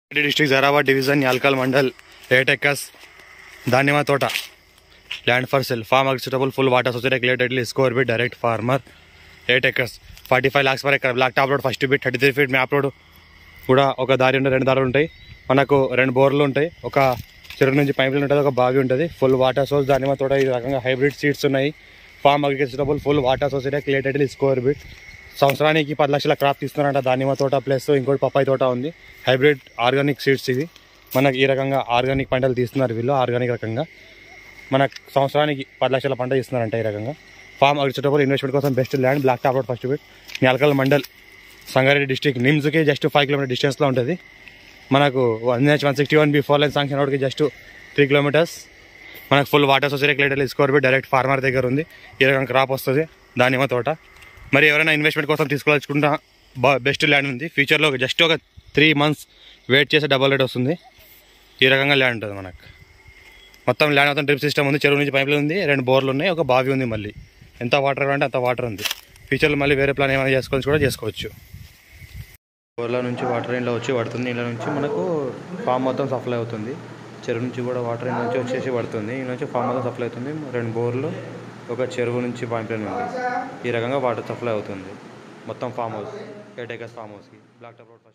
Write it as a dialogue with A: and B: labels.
A: district Zaheerabad division Nyalkal mandal eight acres దానిమ్మ తోట land for sell farm agriculturable full water society relatedly score bit direct farmer eight acres forty five lakhs per acre black top road first bit thirty three feet map road కూడా ఒక దారి ఉంటుంది రెండు దారులు ఉంటాయి మనకు రెండు బోర్లు ఉంటాయి ఒక చెరువు నుంచి పైపులు ఉంటుంది ఒక బావి ఉంటుంది ఫుల్ వాటర్ సోర్స్ దానిమ్మ తోట ఈ రకంగా హైబ్రిడ్ సీడ్స్ ఉన్నాయి farm agriculturable full water society relatedly score bit సంవత్సరానికి పది లక్షల క్రాప్ తీస్తున్నారంట దానిమ్మ తోట ప్లస్ ఇంకోటి పప్పాయి తోట ఉంది హైబ్రిడ్ ఆర్గానిక్ సీడ్స్ ఇది మనకి ఈ రకంగా ఆర్గానిక్ పంటలు తీస్తున్నారు వీళ్ళు ఆర్గానిక్ రకంగా మనకు సంవత్సరానికి పది లక్షల పంట ఇస్తున్నారంట ఈ రకంగా ఫార్మ్ అగ్రికల్చరబుల్ ఇన్వెస్ట్మెంట్ కోసం best land black top road first bit Nyalkal mandal Sangareddy district నిమ్స్కి జస్ట్ ఫైవ్ కిలోమీటర్ డిస్టెన్స్లో ఉంటుంది మనకు one H one sixty one B four line sanction రోడ్కి జస్ట్ త్రీ కిలోమీటర్స్ మనకు full water society litre score B direct farmer దగ్గర ఉంది ఈ రకంగా క్రాప్ వస్తుంది దానిమ్మ తోట మరి ఎవరైనా ఇన్వెస్ట్మెంట్ కోసం తీసుకోవాలనుకుంటా బెస్ట్ ల్యాండ్ ఉంది ఫ్యూచర్లో జస్ట్ ఒక త్రీ మంత్స్ వెయిట్ చేస్తే డబల్ రేట్ వస్తుంది ఈ రకంగా ల్యాండ్ ఉంటుంది మనకు మొత్తం ల్యాండ్ మొత్తం డ్రిప్ సిస్టమ్ ఉంది చెరువు నుంచి పైపులు ఉంది రెండు బోర్లు ఉన్నాయి ఒక బావి ఉంది మళ్ళీ ఎంత వాటర్ కావాలంటే అంత వాటర్ ఉంది ఫ్యూచర్లో మళ్ళీ వేరే ప్లాన్ ఏమైనా చేసుకోవచ్చు కూడా చేసుకోవచ్చు బోర్ల నుంచి వాటర్ ఇంట్లో వచ్చి పడుతుంది ఇంట్లో నుంచి మనకు ఫామ్ మొత్తం సప్లై అవుతుంది చెరువు నుంచి కూడా వాటర్ ఇంట్లో నుంచి వచ్చేసి పడుతుంది ఇంట్లో నుంచి ఫామ్ మొత్తం సప్లై అవుతుంది రెండు బోర్లు ఒక చెరువు నుంచి పైప్ లైన్ ఉంది ఈ రకంగా వాటర్ సప్లై అవుతుంది మొత్తం farm house eight acres farm హౌస్కి బ్లాక్ టాప్ రోడ్